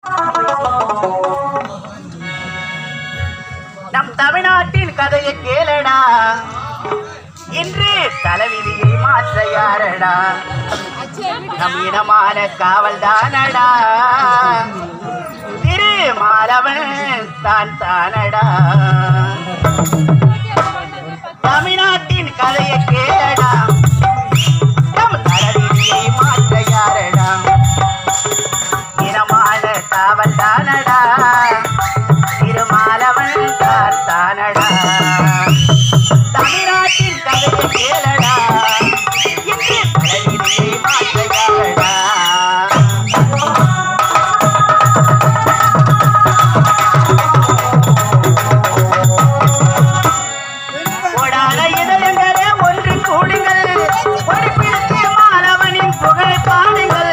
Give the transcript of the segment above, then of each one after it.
நம் தமிழ்நாட்டின் கதையை கேளடா இன்று தலைவிதியை மாற்ற யாரடா நம் இனமான காவல் தானடா திரு மாலவன் தான் தானடா தமிழ்நாட்டின் கதையை கேளடா நம் தலைவிதியை மாற்ற யாரடா இனமான காவல் தானடா திருமாலவன் தான் தானடா தமிழ்நாட்டின் கதையை கேளடா இன்று தலைவிதியை மாற்ற யாரடா கொடாத இதயங்களே ஒன்று கூடுங்கள் ஒளிப்பிடித்து மாலவனின் புகழை பாடுங்கள்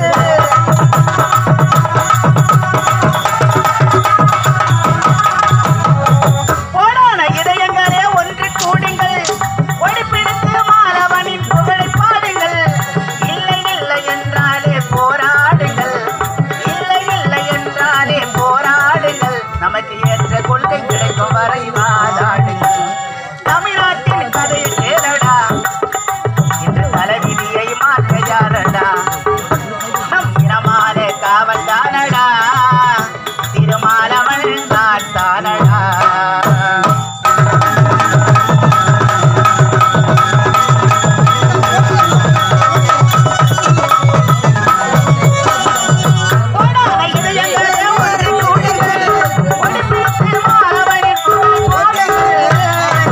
கொடாத இதயங்களே ஒன்று கூடுங்கள் ஒளிப்பிடித்து மாலவனின் புகழை பாடுங்கள் இல்லை இல்லை என்றாலே போராடுங்கள் இல்லை இல்லை என்றாலே போராடுங்கள் நமக்கு ஏற்ற கொள்கை கிடைக்கும் வரை வாதாடுங்கள் தமிழ்நாட்டின் கதையை கேளடா இன்று தலைவிதியை மாற்ற யாரடா நம் இனமாலே காவல் தானடா திருமாலவன் தான் தானடா கொடாத இதயங்களே ஒன்று கூடுங்கள் ஒளிப்பிடித்து மாலவனின் புகழை பாடுங்கள்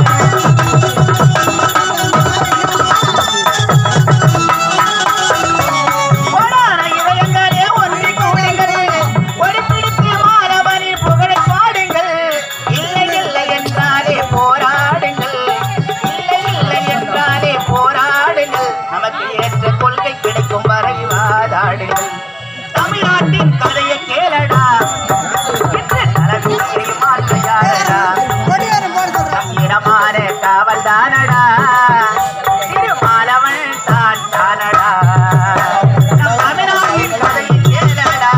கொடாத இதயங்களே ஒன்று கூடுங்கள் ஒளிப்பிடித்து மாலவனின் புகழை பாடுங்கள் இல்லை இல்லை என்றாலே போராடுங்கள் இல்லை இல்லை என்றாலே போராடுங்கள் நமக்கு ஏற்ற கொள்கை கிடைக்கும் வரை வாதாடுங்கள் தமிழ்நாட்டின் கதையை கேளடா இன்று தலைவிதியை மாற்ற யாரடா நம் இனமான காவல் தானடா திருமாலவன் தான் தானடா நம் தமிழ்நாட்டின் கதையை கேளடா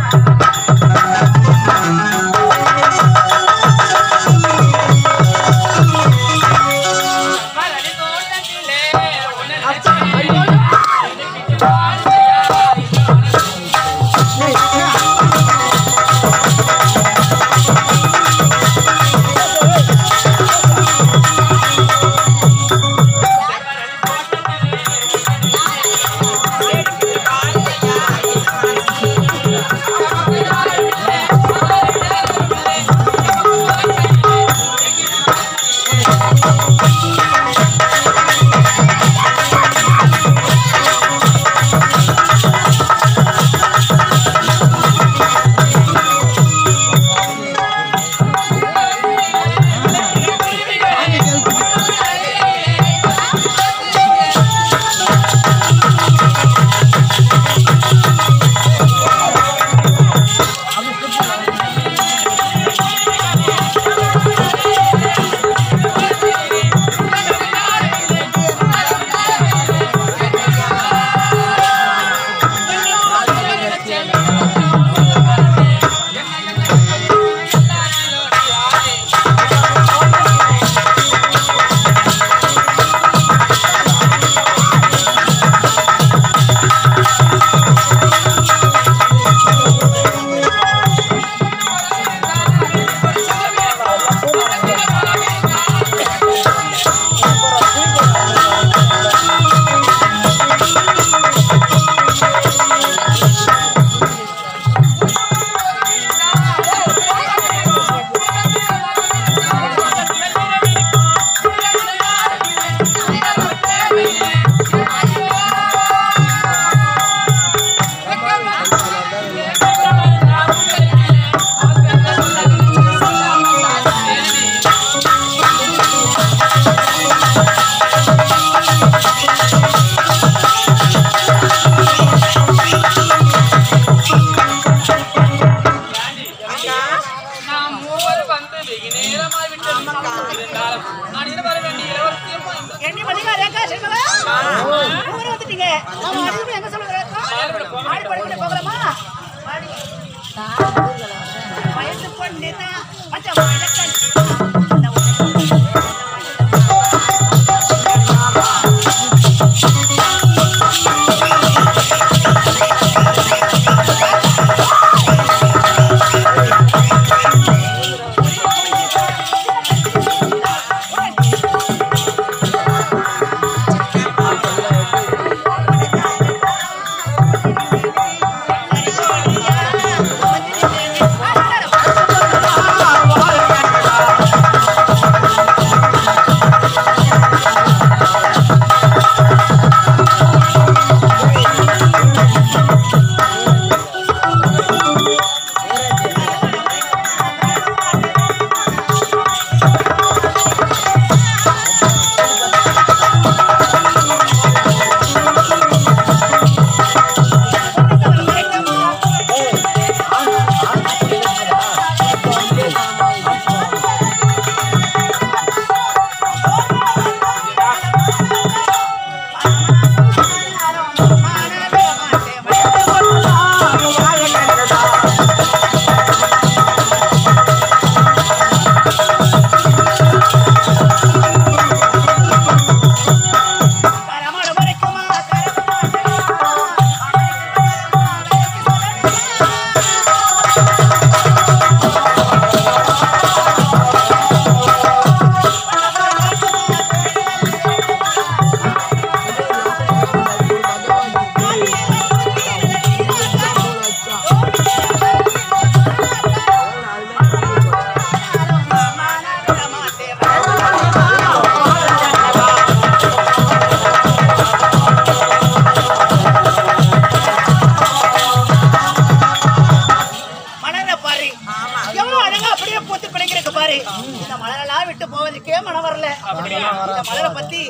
நாம் மூவர் வந்து வெகு நேரமாய் விட்டது இருந்தாலும் நான் இது வர வேண்டிய இளவரசியும் இந்த எண்ணி மதிக்கா ரேகா செல்வலா ஊரே வந்துட்டீங்க ஆமா அதுக்கு எங்க சொல்லுங்க ரேகா ஆடி படுக்கிட்டு போகலாமா ஆடி வயசு பொண்ணுதான் மச்ச வழக்கம் மலர பாரு எவ்வளவு அழகா அப்படியே பூத்து பிடிக்கிறதுக்கு பாரு இந்த மலரெல்லாம் விட்டு போவதுக்கே மனம் வரல இந்த மலரை பத்தி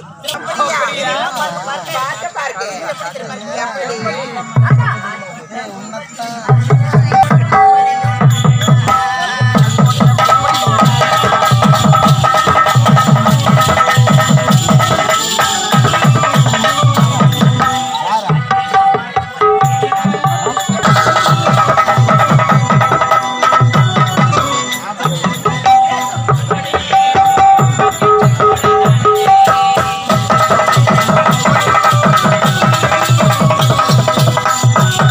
ஆ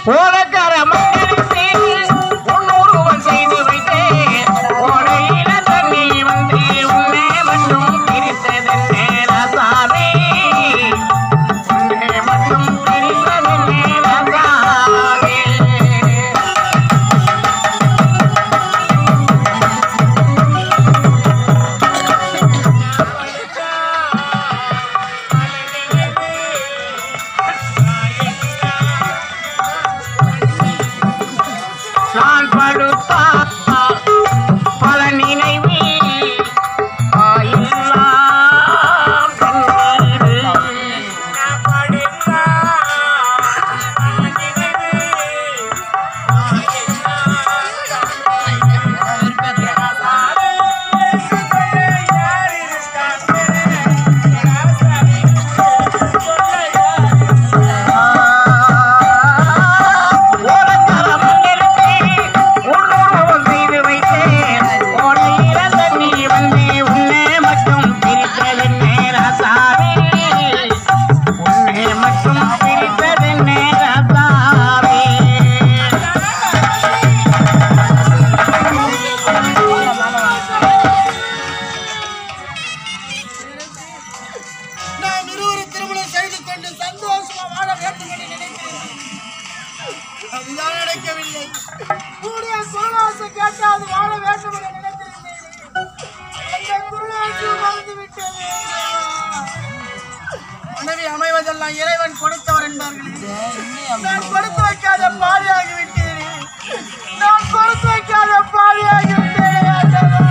ஓலக்கார மங்கலத்தை உன்னுருவம் செய்து வைத்தேன் ஓடையில தண்ணி வந்து உன்னை மட்டும் பிரித்ததென்னே ராசாவே உன்னை மட்டும் பிரித்ததென்னே ராசாவே நான் படுத்தா பல நினைவில் ஆயில்லாம் கண்ணீர். நான் படுத்தா பல நினைவில் ஓரத்தரம் நிறுத்தி உள்ளுருவம் செய்து வைத்தேன். ஓடையில தண்ணி வந்து உன்னை மட்டும் பிரித்ததென்னே ராசாவே. உன்னை மட்டும் பிரித்ததென்னே ராசாவே. நாம் இருவரும் திருமணம் செய்து கொண்டு சந்தோஷமா வாழ வேண்டும் என்று நினைக்கிறேன் அதுதான் நடக்கவில்லை கூடிய குருவாசை கேட்டு அது வாழ வேண்டும் என்று நினைத்திருந்தேன் அந்த குருவாசியும் மறந்து விட்டது மனைவி அமைவதெல்லாம் இறைவன் கொடுத்தவர் என்பார்களே நான் கொடுத்து வைக்காத பாவியாகி விட்டேன் நான் கொடுத்து வைக்காத பாவியாகி விட்டேன் ஆண்டவா.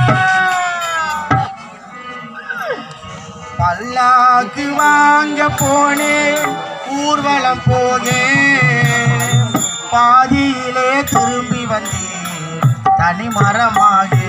பல்லாக்கு வாங்க போனேன் ஊர்வலம் போனேன் பாதியிலே திரும்பி வந்தேன் தனி மரமாகி